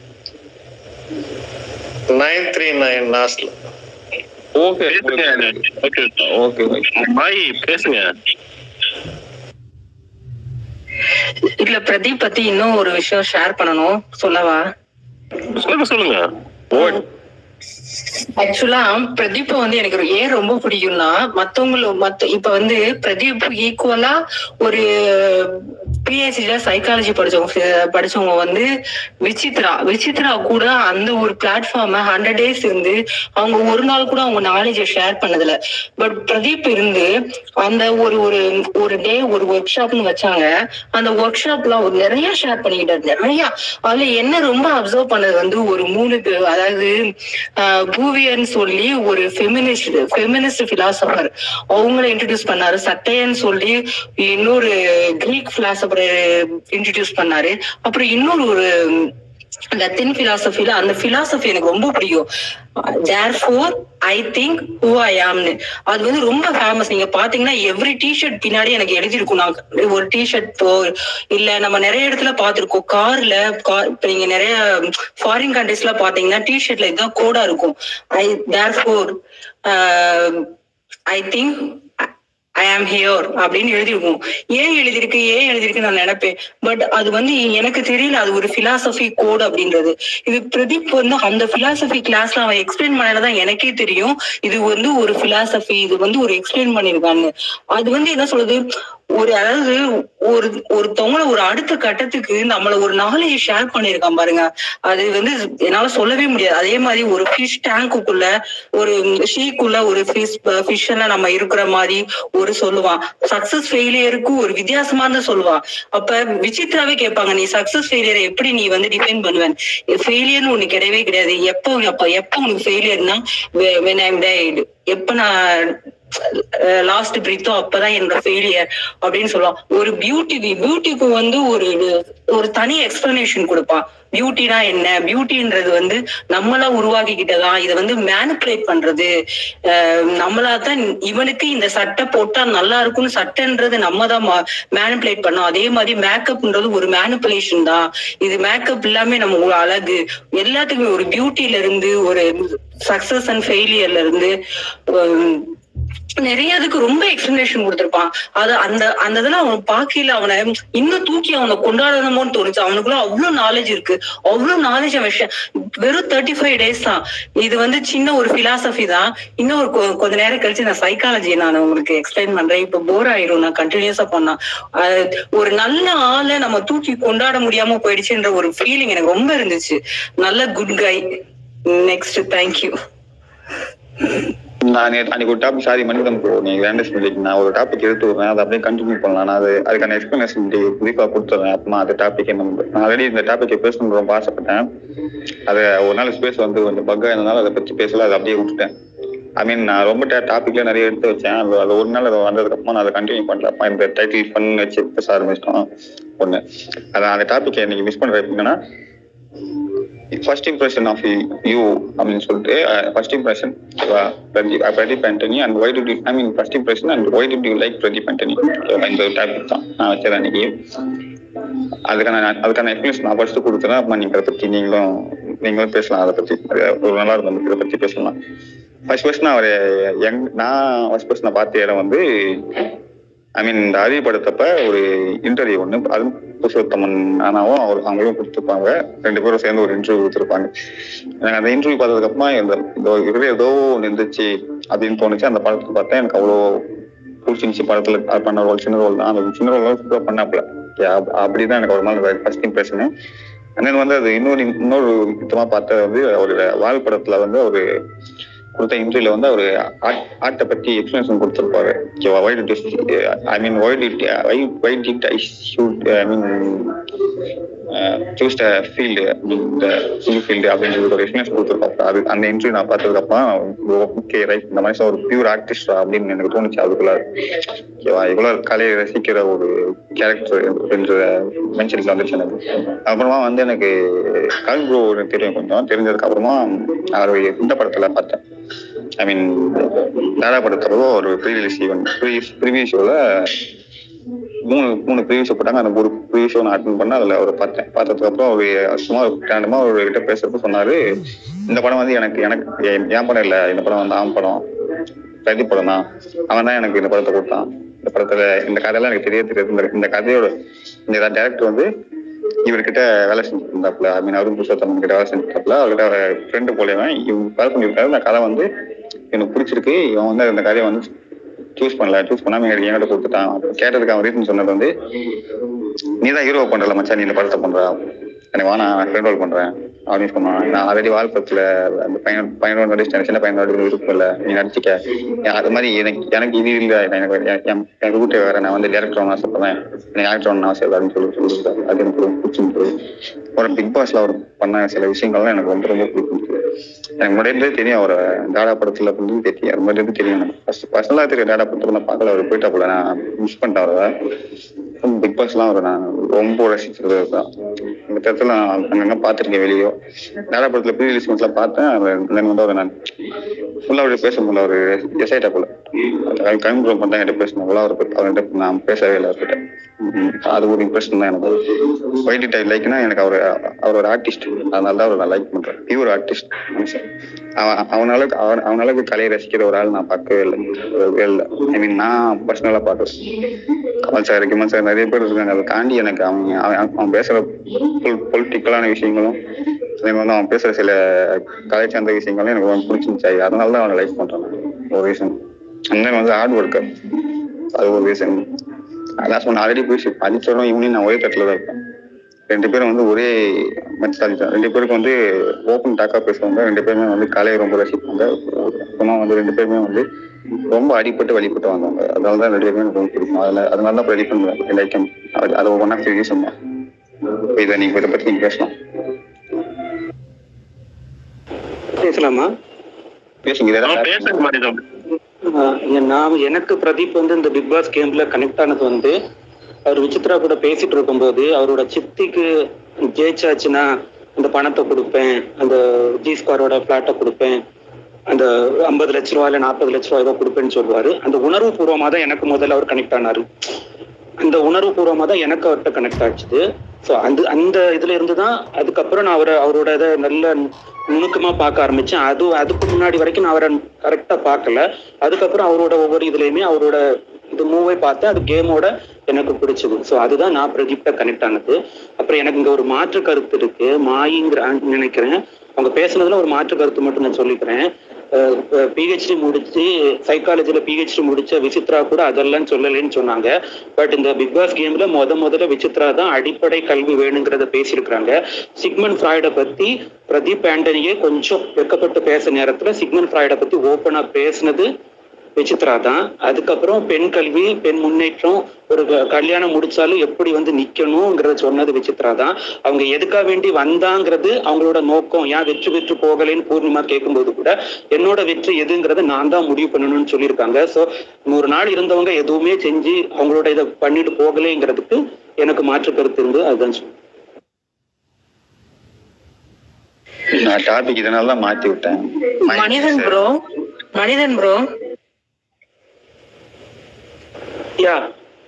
நைன் த்ரீ நைன் லாஸ்ட்ல ஓகே பேசுங்க ஓகே ஓகே ஓகே பாய் பேசுங்க இல்ல பிரதீப் பத்தி இன்னும் ஒரு விஷயம் ஷேர் பண்ணணும் சொல்லவா சொல்லுங்க சொல்லுங்க ஆக்சுவலா பிரதீப் வந்து எனக்கு ஒரு ஏன் ரொம்ப பிடிக்கும்னா மத்தவங்கள மத்த இப்ப வந்து பிரதீப் ஈக்குவலா ஒரு பிஹெச்டில சைக்காலஜி படிச்சவங்க படிச்சவங்க வந்து விசித்ரா விசித்ரா கூட அந்த ஒரு பிளாட்ஃபார்ம ஹண்ட்ரட் டேஸ் இருந்து அவங்க ஒரு நாள் கூட அவங்க நாலேஜ ஷேர் பண்ணதில்ல பட் பிரதீப் இருந்து அந்த ஒரு ஒரு ஒரு டே ஒரு ஒர்க் ஷாப்னு வச்சாங்க அந்த ஒர்க் ஷாப்ல அவர் நிறைய ஷேர் பண்ணிக்கிட்டாரு நிறைய அதுல என்ன ரொம்ப அப்சர்வ் பண்ணது வந்து ஒரு மூணு பேர் அதாவது ஆஹ், பூவியர்னு சொல்லி ஒரு ஃபெமினிஸ்ட் ஃபெமினிஸ்ட் பிலாசபர் அவங்கள இன்ட்ரடியூஸ் பண்ணாரு சட்டையன்னு சொல்லி இன்னொரு கிரீக் பிலாசபரை இன்ட்ரடியூஸ் பண்ணாரு அப்புறம் இன்னொரு ஒரு லத்தின் பிலாசபில அந்த பிலாசபி எனக்கு ரொம்ப பிடிக்கும் therefore I think who I ஆம்னு அது வந்து ரொம்ப ஃபேமஸ் நீங்க பாத்தீங்கன்னா எவ்ரி டிஷர்ட் பின்னாடி எனக்கு எழுதியிருக்கும் நான் ஒரு டிஷர்ட் போ இல்ல நம்ம நிறைய இடத்துல பார்த்திருக்கோம் கார்ல கார் இப்ப நீங்க நிறைய ஃபாரின் கண்ட்ரிஸ்ல பாத்தீங்கன்னா டிஷர்ட்ல இதுதான் கோடா இருக்கும் ஐ தேர் ஃபோர் ஐ திங்க் ஐ ஆம் ஹியர் அப்படின்னு எழுதிருக்கும் ஏன் எழுதிருக்கு ஏன் எழுதிருக்கு நான் நினைப்பேன் பட் அது வந்து எனக்கு தெரியல அது ஒரு பிலாசபி கோட் அப்படின்றது இது பிரதீப் வந்து அந்த பிலாசபி கிளாஸ்ல அவன் எக்ஸ்பிளைன் பண்ணதான் எனக்கே தெரியும் இது வந்து ஒரு பிலாசபி இது வந்து ஒரு எக்ஸ்பிளைன் பண்ணிருக்கான்னு அது வந்து என்ன சொல்றது ஒரு அதாவது ஒரு ஒருத்தவங்கள ஒரு அடுத்த கட்டத்துக்கு நம்மள ஒரு நாலேஜ் ஷேர் பண்ணிருக்கான் பாருங்க அது வந்து என்னால சொல்லவே முடியாது அதே மாதிரி ஒரு ஃபிஷ் டேங்குக்குள்ள ஒரு ஷீக்குள்ள ஒரு ஃபிஷ் ஃபிஷ் எல்லாம் நம்ம இருக்கிற மாதிரி ஒரு சொல்லுவான் சக்சஸ் ஃபெயிலியருக்கும் ஒரு வித்தியாசமா தான் சொல்லுவான் அப்ப விசித்ராவே கேட்பாங்க நீ சக்சஸ் ஃபெயிலியரை எப்படி நீ வந்து டிஃபைன் பண்ணுவேன் ஃபெயிலியர்னு ஒண்ணு கிடையவே கிடையாது எப்போ அப்ப எப்போ உனக்கு ஃபெயிலியர்னா வென் ஐம் டைடு எப்ப நான் லாஸ்ட் பிரீத்தோ அப்பதான் என்னோட ஃபெயிலியர் அப்படின்னு சொல்லுவான் ஒரு பியூட்டி பியூட்டிக்கு வந்து ஒரு ஒரு தனி எக்ஸ்பிளனேஷன் கொடுப்பான் பியூட்டினா என்ன பியூட்டின்றது வந்து நம்மளா உருவாக்கிக்கிட்டதான் இதை வந்து மேனிப்புலேட் பண்றது அஹ் நம்மளா தான் இவனுக்கு இந்த சட்டை போட்டா நல்லா இருக்கும்னு சட்டைன்றது நம்ம தான் மேனிப்புலேட் பண்ணோம் அதே மாதிரி மேக்கப்ன்றது ஒரு மேனிப்புலேஷன் தான் இது மேக்கப் இல்லாம நம்ம ஒரு அழகு எல்லாத்துக்குமே ஒரு பியூட்டில இருந்து ஒரு சக்சஸ் அண்ட் ஃபெயிலியர்ல இருந்து ஹம், நிறைய அதுக்கு ரொம்ப எக்ஸ்பிளனேஷன் கொடுத்திருப்பான் அது அந்த அந்த இதுல அவன் பாக்கையில அவனை இன்னும் தூக்கி அவனை கொண்டாடணுமோன்னு தோணுச்சு அவனுக்குள்ள அவ்வளவு நாலேஜ் இருக்கு அவ்வளவு நாலேஜ் அவன் ஷே- வெறும் தேர்ட்டி ஃபைவ் டேஸ் தான் இது வந்து சின்ன ஒரு பிலாசபி தான் இன்னும் ஒரு கொ- கொஞ்ச நேரம் கழிச்சு நான் சைக்காலஜி நான் உங்களுக்கு எக்ஸ்பிளைன் பண்றேன் இப்ப போர் ஆயிரும் நான் கண்டினியூஸா பண்ணா அது ஒரு நல்ல ஆளை நம்ம தூக்கி கொண்டாட முடியாம போயிடுச்சுன்ற ஒரு ஃபீலிங் எனக்கு ரொம்ப இருந்துச்சு நல்ல குட் கை நெக்ஸ்ட் தேங்க்யூ நான் நேத்து அன்னைக்கு ஒரு டாபிக் சாரி மன்னிதம் ப்ரோ நீங்க வேண்டஸ் பண்ணிட்டு நான் ஒரு டாபிக் எடுத்து வரேன் அதை அப்படியே கண்டினியூ பண்ணலாம் நான் அது அதுக்கான எக்ஸ்பிளனேஷன் குறிப்பா கொடுத்துறேன் அப்புறமா அந்த டாபிக் என்ன நான் ஆல்ரெடி இந்த டாபிக்கை பேசணும்னு ரொம்ப ஆசைப்பட்டேன் அதை ஒரு நாள் ஸ்பேஸ் வந்து கொஞ்சம் பக்கா இருந்தனால அதை பத்தி பேசல அதை அப்படியே விட்டுட்டேன் ஐ மீன் நான் ரொம்ப டாபிக்ல நிறைய எடுத்து வச்சேன் அது அது ஒரு நாள் அது வந்ததுக்கு அப்புறமா நான் அதை கண்டினியூ பண்ணல அப்பா இந்த டைட்டில் பண்ணி வச்சு பேச ஆரம்பிச்சிட்டோம் ஒண்ணு அதான் அந்த டாபிக் இன்னைக்கு மிஸ் பண்ற என்னன்னா ஃபர்ஸ்ட் இம்ப்ரெஷன் ஆஃப் யூ அப்படின்னு சொல்லிட்டு first impression Pradeep Pradeep Antony and why to I mean first impression and why to you like Pradeep Antony இந்த ஒரு டாபிக் தான் நான் வச்சது அன்னைக்கு அதுக்கான அதுக்கான எக்ஸ்பிளேஷன் நான் ஃபர்ஸ்ட் கொடுத்துறேன் அப்புறமா நீங்க அதை பத்தி நீங்களும் நீங்களும் பேசலாம் அதை பத்தி அது ஒரு நல்லா இருக்கும் இதை பத்தி பேசலாம் ஃபர்ஸ்ட் ஃபர்ஸ்ட் நான் ஒரு யங் நான் ஃபர்ஸ்ட் ஃபர்ஸ்ட் நான் பார்த்த இடம் வந்து ஐ மீன் இந்த அறிவு படத்தப்ப ஒரு இன்டர்வியூ ஒன்று அதுவும் புருஷோத்தமன் ஆனாவும் அவர் அவங்களும் கொடுத்துருப்பாங்க ரெண்டு பேரும் சேர்ந்து ஒரு இன்டர்வியூ கொடுத்துருப்பாங்க எனக்கு அந்த இன்டர்வியூ பார்த்ததுக்கு அப்புறமா இந்த இந்த ஒரு ஏதோ ஒன்று இருந்துச்சு அப்படின்னு தோணுச்சு அந்த படத்தை பார்த்தா எனக்கு அவ்வளோ பிடிச்சிருந்துச்சு படத்துல அது பண்ண ரோல் சின்ன ரோல் தான் அந்த சின்ன ரோல் சூப்பராக பண்ணாப்ல Yeah, அப்- அப்படிதான் எனக்கு ஒரு மாதிரி ஃபர்ஸ்ட் இம்ப்ரெஷனு அண்ணன் வந்து அது இன்னொரு இன்னொரு விதமா பார்த்தது வந்து ஒரு வாழ் படத்துல வந்து ஒரு கொடுத்த இன்டர்வியூல வந்து அவர் ஆர்ட்டை பத்தி எக்ஸ்பிளேஷன் கொடுத்துருப்பாரு ஓகேவா why did I mean why did why why did I shoot I mean choose the field இந்த சினி ஃபீல்டு அப்படின்னு சொல்லி ஒரு எக்ஸ்பிளேஷன் கொடுத்துருப்பாரு அது அந்த இன்டர்வியூ நான் பார்த்ததுக்கு அப்புறம் ஓகே ரைட் இந்த மனுஷன் ஒரு பியூர் ஆர்டிஸ்டா அப்படின்னு எனக்கு தோணுச்சு அதுக்குள்ள ஓகேவா இவ்வளவு கலையை ரசிக்கிற ஒரு கேரக்டர் என்ற மென்ஷன்ல வந்துருச்சு எனக்கு அப்புறமா வந்து எனக்கு கல் ப்ரோ எனக்கு தெரியும் கொஞ்சம் தெரிஞ்சதுக்கு அப்புறமா அவர் இந்த படத்துல பார்த்தேன் ஐ மீன் தாரா படத்துல ஒரு ப்ரீ ரிலீஸ் ஈவெண்ட் ப்ரீ ஷோல மூணு மூணு ப்ரீவியூ ஷோ போட்டாங்க அந்த ஒரு ப்ரீவியூ ஷோ நான் அட்டன் பண்ண அதுல அவர் பார்த்தேன் பார்த்ததுக்கு அப்புறம் அவர் சும்மா ரேண்டமா ஒரு கிட்ட பேசுறப்ப சொன்னாரு இந்த படம் வந்து எனக்கு எனக்கு என் என் படம் இல்ல இந்த படம் வந்து அவன் படம் பிரதீப் படம் தான் அவன் தான் எனக்கு இந்த படத்தை கொடுத்தான் இந்த படத்துல இந்த கதையெல்லாம் எனக்கு தெரிய தெரியாது இந்த- இந்த கதையோட இந்த டேரக்டர் வந்து இவர்கிட்ட வேலை செஞ்சுட்டு இருந்தாப்ல ஐ மீன் அருண் புருஷோத்தமன் கிட்ட வேலை செஞ்சுட்டாப்ல அவர்கிட்ட ஃப்ரெண்டு போலவன் இவங்க வேலை பண்ணிருக்காரு இந்த கதை வந்து எனக்கு பிடிச்சிருக்கு இவன் வந்து அந்த கதையை வந்து சூஸ் பண்ணல சூஸ் பண்ணாம எனக்கு என்கிட்ட கொடுத்துட்டான் கேட்டதுக்கு அவன் ரீசன் சொன்னது வந்து நீ தான் ஹீரோ பண்றல மச்சான் நீ இந்த படத்தை பண்ற எனக்கு வா நான் ஃப்ரெண்ட் ரோல் பண்றேன் அப்படின்னு சொன்னான் நான் ஆல்ரெடி வாழ்ப்பத்துல அந்த பையன் பையனோட நடிச்சிட்டேன் சின்ன பையன் நடிச்சு விருப்பம் இல்ல நீ நடிச்சிக்க ஏன் அது மாதிரி எனக்கு எனக்கு இது இல்ல எனக்கு என் என் என் ரூட்டே வேற நான் வந்து டேரக்டர் ஒன்று ஆசைப்படுறேன் எனக்கு ஆக்டர் ஒன்று ஆசை அப்படின்னு சொல்லி சொல்லியிருக்காரு அது எனக்கு ரொம்ப பிடிச்சிருந்தது ஒரு பிக் பாஸ்ல அவர் பண்ண சில விஷயங்கள்லாம் எனக்கு ரொம்ப ரொம்ப பிடிச்சிருந்தது எனக்கு முன்னாடியே தெரியும் அவர் தாடா படத்துல வந்து தெரியும் அது முன்னாடி இருந்து தெரியும் எனக்கு ஃபர்ஸ்ட் பர்சனலா தெரியும் தாடா படத்துல நான் பார்க்கல அவர் போயிட்டா போல நான் மிஸ் பண்ணிட்டேன் அவரை பிக் பாஸ்லாம் அவர் நான் ரொம்ப ரசிச்சது தான் இந்த இடத்துல நான் அங்கங்க பார்த்திருக்கேன் வெளியோ தாடா படத்துல ப்ரீ ரிலீஸ்மெண்ட்லாம் பார்த்தேன் தென் வந்து அவர் நான் ஃபுல்லா அவர்கிட்ட பேச முடியல அவர் எஸ்ஐட்டா போல கவிம்புரம் பண்ணா என்கிட்ட பேசணும் போல அவர் அவர்கிட்ட நான் பேசவே இல்லை அவர்கிட்ட அது ஒரு இம்ப்ரெஷன் தான் எனக்கு ஒயிட் டை லைக்னா எனக்கு அவர் அவர் ஒரு ஆர்டிஸ்ட் அதனால தான் அவர் நான் லைக் பண்றேன் பியூர் ஆர்டிஸ்ட் அவன் அவனால அவன் அவனால கலையை ரசிக்கிற ஒரு ஆள் நான் பார்க்கவே இல்லை இல்லை ஐ மீன் நான் பர்சனலா பார்க்குறேன் கமல் சார் கிமல் சார் நிறைய பேர் இருக்காங்க அதை தாண்டி எனக்கு அவன் அவன் அவன் பேசுற பொலிட்டிக்கலான விஷயங்களும் அதே மாதிரி அவன் பேசுற சில கலை சார்ந்த விஷயங்களும் எனக்கு ரொம்ப பிடிச்சிருந்துச்சு அதனால தான் அவனை லைக் பண்றேன் நான். ஒரு ரீசன் அண்ணன் வந்து ஹார்ட் ஒர்க்கர் அது ஒரு ரீசன் அதான் சொன்ன ஆல்ரெடி போய் படிச்சோம் இவனையும் நான் ஒரே தட்டில் தான் இருப்பேன் ரெண்டு பேரும் வந்து ஒரே மெத்தாலஜி தான் ரெண்டு பேருக்கும் வந்து ஓப்பன் டாக்கா பேசுவாங்க ரெண்டு பேருமே வந்து கலையை ரொம்ப ரசிப்பாங்க அப்புறமா வந்து ரெண்டு பேருமே வந்து ரொம்ப அடிப்பட்டு வழிபட்டு வந்தாங்க அதனால தான் ரெண்டு பேருமே எனக்கு ரொம்ப பிடிக்கும் அதில் அதனால தான் ரெடி பண்ணுவேன் லைக்கம் அது அது ஒன் ஆஃப் தி ரீசன் தான் இப்ப இதை நீங்க இதை பத்தி நீங்க பேசலாம் பேசலாமா பேசுங்க இதெல்லாம் பேசுறது மாதிரி தான் ஆஹ் நான் எனக்கு பிரதீப் வந்து இந்த பிக் பாஸ் கேம்ல கனெக்ட் ஆனது வந்து அவர் விசித்ரா கூட பேசிட்டு இருக்கும்போது அவரோட சித்திக்கு ஜெயிச்சாச்சுன்னா அந்த பணத்தை கொடுப்பேன் அந்த ஜி ஸ்கொயரோட பிளாட்டை கொடுப்பேன் அந்த ஐம்பது லட்ச ரூபா இல்ல நாற்பது லட்ச ரூபா ஏதோ கொடுப்பேன்னு சொல்லுவாரு அந்த உணர்வு பூர்வமா தான் எனக்கு முதல்ல அவர் கனெக்ட் ஆனாரு அந்த உணர்வு பூர்வமா தான் எனக்கு அவர்கிட்ட கனெக்ட் ஆச்சுது ஸோ அந்த அந்த இதுல இருந்து தான் அதுக்கப்புறம் நான் அவரை அவரோட இதை நல்ல நுணுக்கமா பார்க்க ஆரம்பிச்சேன் அது அதுக்கு முன்னாடி வரைக்கும் நான் அவரை கரெக்டா பார்க்கல அதுக்கப்புறம் அவரோட ஒவ்வொரு இதுலயுமே அவரோட இது மூவை பார்த்தேன் அது கேமோட எனக்கு பிடிச்சது ஸோ அதுதான் நான் பிரதீப்ட கனெக்ட் ஆனது அப்புறம் எனக்கு இங்க ஒரு மாற்று கருத்து இருக்கு மாயிங்கிற நினைக்கிறேன் அவங்க பேசுனதுல ஒரு மாற்று கருத்து மட்டும் நான் சொல்லிக்கிறேன் பிஹெச்டி முடிச்சு சைக்காலஜில பிஹெச்டி முடிச்ச விசித்ரா கூட அதெல்லாம் சொல்லலைன்னு சொன்னாங்க பட் இந்த பிக் பாஸ் கேம்ல முத முதல்ல விசித்ரா தான் அடிப்படை கல்வி வேணுங்கிறத பேசியிருக்கிறாங்க சிக்மன் ஃப்ராய்டை பத்தி பிரதீப் ஆண்டனியே கொஞ்சம் வெக்கப்பட்டு பேச நேரத்துல சிக்மன் ஃப்ராய்டை பத்தி ஓப்பனா பேசினது விசித்ரா தான் அதுக்கப்புறம் பெண் கல்வி பெண் முன்னேற்றம் ஒரு க- கல்யாணம் முடிச்சாலும் எப்படி வந்து நிக்கணுங்கிறத சொன்னது விசித்ரா தான் அவங்க எதுக்காக வேண்டி வந்தாங்கிறது அவங்களோட நோக்கம் ஏன் வெற்றி பெற்று போகலைன்னு பூர்ணிமா கேட்கும்போது கூட என்னோட வெற்றி எதுங்கிறத நான் தான் முடிவு பண்ணணும்னு சொல்லியிருக்காங்க சோ நூறு நாள் இருந்தவங்க எதுவுமே செஞ்சு அவங்களோட இதை பண்ணிட்டு போகலைங்கிறதுக்கு எனக்கு மாற்று கருத்து இருந்து அதுதான் சொன்னேன். நான் டாபிக் இதனால தான் மாத்தி விட்டேன் மனிதன் ப்ரோ மனிதன் ப்ரோ யா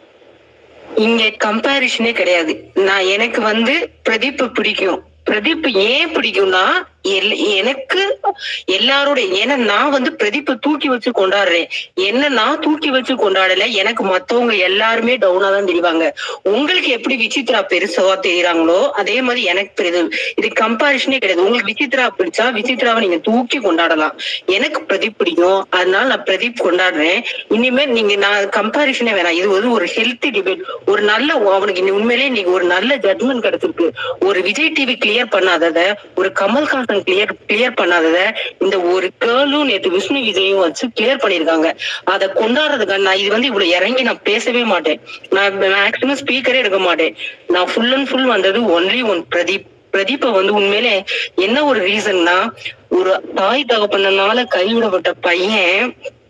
இங்க கம்பாரிஷனே கிடையாது நான் எனக்கு வந்து பிரதீப் பிடிக்கும் பிரதீப் ஏன் பிடிக்கும்னா எல்- எனக்கு எல்லாரோட ஏன்னா நான் வந்து பிரதீப்பை தூக்கி வச்சு கொண்டாடுறேன் என்ன நான் தூக்கி வச்சு கொண்டாடல எனக்கு மத்தவங்க எல்லாருமே டவுனா தான் தெரிவாங்க உங்களுக்கு எப்படி விசித்ரா பெருசவா தெரியுறாங்களோ அதே மாதிரி எனக்கு பெரிது இது கம்பாரிஷனே கிடையாது உங்களுக்கு விசித்ரா பிடிச்சா விசித்ராவை நீங்க தூக்கி கொண்டாடலாம் எனக்கு பிரதீப் பிடிக்கும் அதனால நான் பிரதீப் கொண்டாடுறேன் இனிமேல் நீங்க நான் கம்பாரிஷனே வேணாம் இது வந்து ஒரு ஹெல்த்தி டிபேட் ஒரு நல்ல அவனுக்கு இன்னி உண்மையிலேயே இன்னைக்கு ஒரு நல்ல ஜட்மெண்ட் கிடைச்சிருக்கு ஒரு விஜய் டிவி கிளியர் பண்ணாதத ஒரு கமல்ஹாசன் கிளியர் கிளியர் பண்ணாதத இந்த ஒரு கேர்ளும் நேத்து விஷ்ணு விஜயும் வச்சு கிளியர் பண்ணிருக்காங்க அதை கொண்டாடுறதுக்கு நான் இது வந்து இவ்வளவு இறங்கி நான் பேசவே மாட்டேன் நான் மேக்சிமம் ஸ்பீக்கரே எடுக்க மாட்டேன் நான் ஃபுல் அண்ட் ஃபுல் வந்தது ஒன்லி ஒன் பிரதீப் பிரதீப்ப வந்து உண்மையிலே என்ன ஒரு ரீசன்னா ஒரு தாய் தகப்பனால கைவிடப்பட்ட பையன்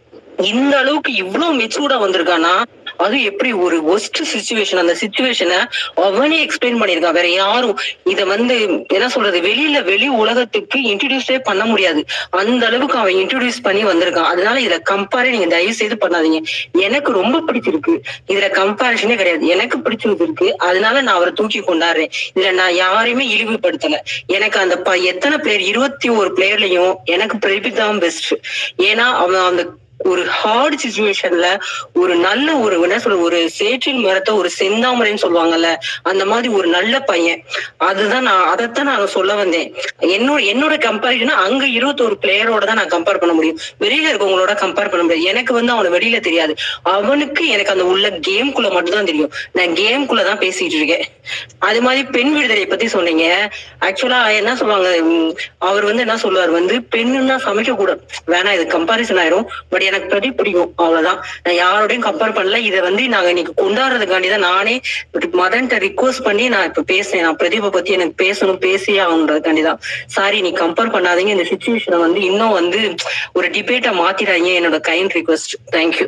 இந்த அளவுக்கு இவ்வளவு மெச்சூர்டா வந்திருக்கானா அது எப்படி ஒரு ஒஸ்ட் சுச்சுவேஷன் அந்த சுச்சுவேஷனை அவனே எக்ஸ்பிளைன் பண்ணிருக்கான் வேற யாரும் இத வந்து என்ன சொல்றது வெளியில வெளி உலகத்துக்கு இன்ட்ரடியூஸே பண்ண முடியாது அந்த அளவுக்கு அவன் இன்ட்ரடியூஸ் பண்ணி வந்திருக்கான் அதனால இதுல கம்பேரே நீங்க தயவு செய்து பண்ணாதீங்க எனக்கு ரொம்ப பிடிச்சிருக்கு இதுல கம்பேரிஷனே கிடையாது எனக்கு பிடிச்சிருக்கு அதனால நான் அவரை தூக்கி கொண்டாடுறேன் இதுல நான் யாரையுமே இழிவுபடுத்தல எனக்கு அந்த ப- எத்தனை பிளேயர் இருபத்தி ஒரு பிளேயர்லயும் எனக்கு பிரதீப் தான் பெஸ்ட் ஏன்னா அவன் அந்த ஒரு ஹார்ட் சுச்சுவேஷன்ல ஒரு நல்ல ஒரு என்ன சொல்ற ஒரு சேற்றின் மரத்தை ஒரு செந்தாமரைன்னு சொல்லுவாங்கல்ல அந்த மாதிரி ஒரு நல்ல பையன் அதுதான் நான் அதைத்தான் நான் சொல்ல வந்தேன் என்னோட என்னோட கம்பேரிஷன் அங்க இருபத்தொரு பிளேயரோட தான் நான் கம்பேர் பண்ண முடியும் வெளியில இருக்கவங்களோட கம்பேர் பண்ண முடியாது எனக்கு வந்து அவனை வெளியில தெரியாது அவனுக்கு எனக்கு அந்த உள்ள கேம்குள்ள மட்டும் தான் தெரியும் நான் கேம்குள்ள தான் பேசிட்டு இருக்கேன் அது மாதிரி பெண் விடுதலை பத்தி சொன்னீங்க ஆக்சுவலா என்ன சொல்லுவாங்க உம், அவர் வந்து என்ன சொல்லுவார் வந்து பெண்ணுன்னா சமைக்க கூடாது வேணாம் இது கம்பாரிசன் ஆயிரும் பட் எனக்கு பிரதீப் பிடிக்கும் அவ்வளவுதான் நான் யாரோடையும் கம்பேர் பண்ணல இதை வந்து நாங்க இன்னைக்கு கொண்டாடுறதுக்காண்டி தான் நானே மதன்ட்ட ரிக்வஸ்ட் பண்ணி நான் இப்ப பேசுறேன் நான் பிரதீபை பத்தி எனக்கு பேசணும் பேசியே ஆகணுன்றதுக்காண்டி தான் சாரி நீ கம்பேர் பண்ணாதீங்க இந்த சுச்சுவேஷனை வந்து இன்னும் வந்து ஒரு டிபேட்டை மாத்திடாதீங்க என்னோட கைண்ட் ரிக்வஸ்ட் தேங்க்யூ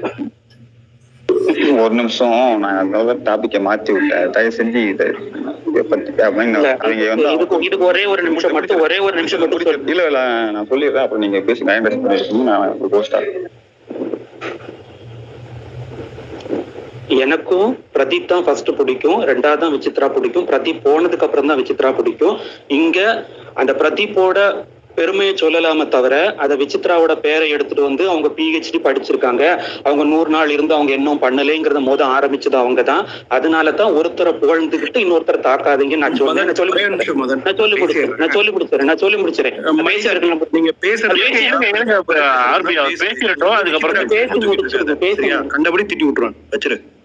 ஒரு நிமிஷம் நான் அதனால டாபிக்கை மாத்தி விட்டேன் தயவு செஞ்சு இதை இதை பத்தி I mean, இல்ல, அவங்க வந்து இதுக்கு இதுக்கு ஒரே ஒரு நிமிஷம் மட்டும் ஒரே ஒரு நிமிஷம் மட்டும் சொல்லு. இல்ல இல்ல நான் சொல்லிடுறேன் அப்புறம் நீங்க பேசி நான் பண்ணிட்டு நான் போஸ்டா எனக்கும் பிரதீப் தான் ஃபர்ஸ்ட் பிடிக்கும் ரெண்டாவது தான் விசித்ரா பிடிக்கும் பிரதீப் போனதுக்கு அப்புறம் தான் விசித்ரா பிடிக்கும் இங்க அந்த பிரதீப்போட பெருமையை சொல்லலாமே தவிர அதை விசித்ராவோட பேரை எடுத்துட்டு வந்து அவங்க பிஹெச்டி படிச்சிருக்காங்க அவங்க நூறு நாள் இருந்து அவங்க இன்னும் பண்ணலைங்கிறத மோத ஆரம்பிச்சது அவங்க தான் அதனால தான் ஒருத்தரை புகழ்ந்துகிட்டு இன்னொருத்தரை தாக்காதீங்க நான் சொல்றேன் நான் சொல்லி நான் சொல்லி முடிச்சிடுறேன் நான் சொல்லி முடிச்சிடுறேன் நான் சொல்லி முடிச்சிடுறேன் பேசுறேன் நீங்க பேசுறது ஆர்பி அவர் பேசிட்டோம் அதுக்கப்புறம் பேசி முடிச்சிருது பேசி கண்டபடி திட்டி விட்டுருவான் வச்சிரு